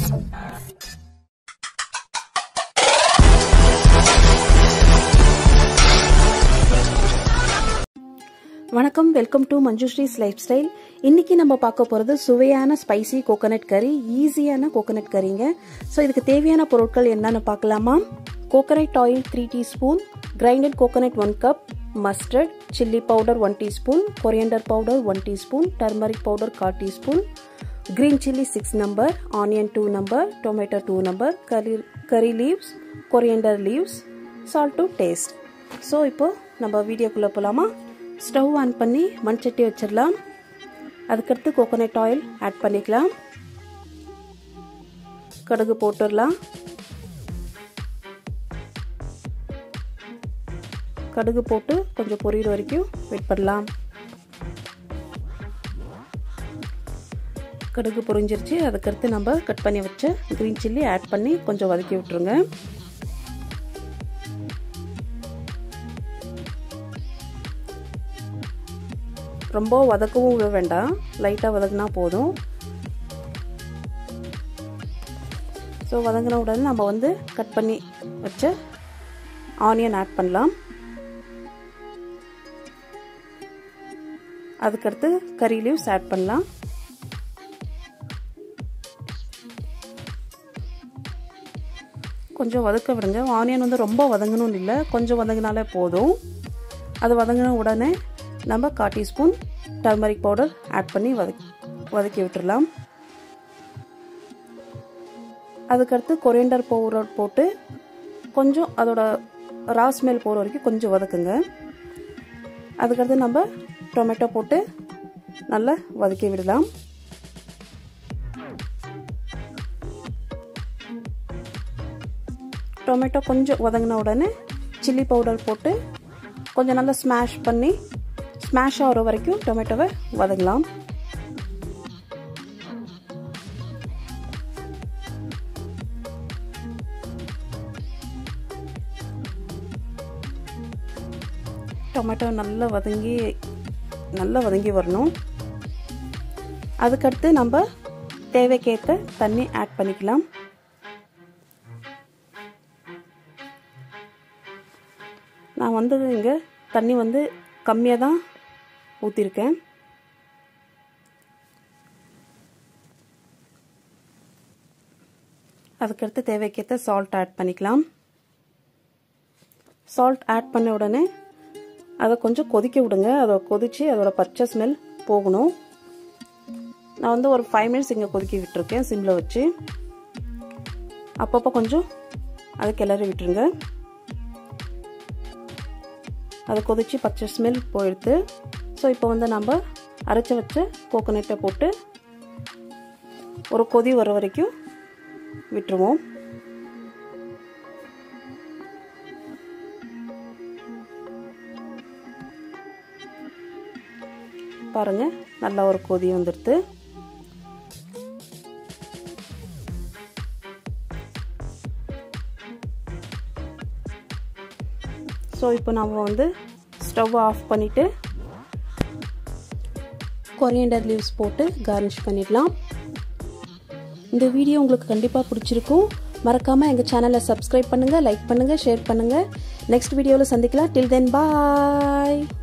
வணக்கம் welcome to Manjushree's lifestyle இன்னைக்கு நம்ம பார்க்க போகிறது சுவையான ஸ்பைசி கோகனட் கறி ஈஸியான கோகனட் கறிங்க ஸோ இதுக்கு தேவையான பொருட்கள் என்னன்னு பார்க்கலாமா coconut oil three teaspoon grinded coconut one cup mustard chilli powder one teaspoon coriander powder one teaspoon turmeric powder கால் teaspoon green chilli six number onion two number tomato two number curry curry leaves coriander leaves salt to taste so இப்போது நம்ம வீடியோக்குள்ளே போகலாமா stove on பண்ணி மண் சட்டி வச்சிடலாம் அதுக்கடுத்து கோகோனட் ஆயில் ஆட் பண்ணிக்கலாம் கடுகு போட்டுடலாம் கடுகு போட்டு கொஞ்சம் பொரியிற வரைக்கும் வெயிட் பண்ணலாம் கடுகு பொரிஞ்சிருச்சு அதுக்கடுத்து நம்ம கட் பண்ணி வச்ச க்ரீன் சில்லி ஆட் பண்ணி கொஞ்சம் வதக்கி விட்டுருங்க ரொம்ப வதக்கவும் விட வேண்டாம் லைட்டாக வதக்குனா போதும் ஸோ வதங்கின உடனே நம்ம வந்து கட் பண்ணி வச்ச ஆனியன் ஆட் பண்ணலாம் அதுக்கடுத்து கறி லீவ்ஸ் ஆட் பண்ணலாம் கொஞ்சம் வதக்க விடுங்க ஆனியன் வந்து ரொம்ப வதங்கணும்னு இல்லை கொஞ்சம் வதங்கினாலே போதும் அது வதங்கின உடனே நம்ம கால் டீஸ்பூன் டர்மரிக் பவுடர் ஆட் பண்ணி வதக்கி வதக்கி விட்டுடலாம் அதுக்கடுத்து கொரியண்டர் பவுடர் போட்டு கொஞ்சம் அதோட ரா ஸ்மெல் போகிற வரைக்கும் கொஞ்சம் வதக்குங்க அதுக்கடுத்து நம்ம டொமேட்டோ போட்டு நல்லா வதக்கி விடலாம் டொமேட்டோ கொஞ்சம் வதங்கின உடனே சில்லி பவுடர் போட்டு கொஞ்சம் நல்லா ஸ்மாஷ் பண்ணி ஸ்மாஷ் ஆகிற வரைக்கும் டொமேட்டோவை வதங்கலாம் டொமேட்டோ நல்லா வதங்கி நல்லா வதங்கி வரணும் அதுக்கடுத்து நம்ம தேவைக்கேற்ற தண்ணி ஆட் பண்ணிக்கலாம் நான் வந்து இங்கே தண்ணி வந்து கம்மியாக தான் ஊற்றிருக்கேன் அதுக்கடுத்து தேவைக்கேற்ற சால்ட் ஆட் பண்ணிக்கலாம் சால்ட் ஆட் பண்ண உடனே அதை கொஞ்சம் கொதிக்க விடுங்க அதை கொதித்து அதோட பச்சை ஸ்மெல் போகணும் நான் வந்து ஒரு ஃபைவ் மினிட்ஸ் இங்கே கொதிக்க விட்டுருக்கேன் சிம்மில் வச்சு அப்பப்போ கொஞ்சம் அதை கிளறி விட்டுருங்க அதை கொதித்து பச்சை ஸ்மெல் போயிடுது ஸோ இப்போ வந்து நம்ம அரைச்சி வச்ச கோகோனட்டை போட்டு ஒரு கொதி வர வரைக்கும் விட்டுருவோம் பாருங்க நல்லா ஒரு கொதி வந்துடுது ஸோ இப்போ நம்ம வந்து ஸ்டவ் ஆஃப் பண்ணிவிட்டு கொரியண்டர் லீவ்ஸ் போட்டு கார்னிஷ் பண்ணிடலாம் இந்த வீடியோ உங்களுக்கு கண்டிப்பாக பிடிச்சிருக்கும் மறக்காமல் எங்கள் சேனலை சப்ஸ்கிரைப் பண்ணுங்கள் லைக் பண்ணுங்கள் ஷேர் பண்ணுங்கள் நெக்ஸ்ட் வீடியோவில் சந்திக்கலாம் டில் தென் பாய்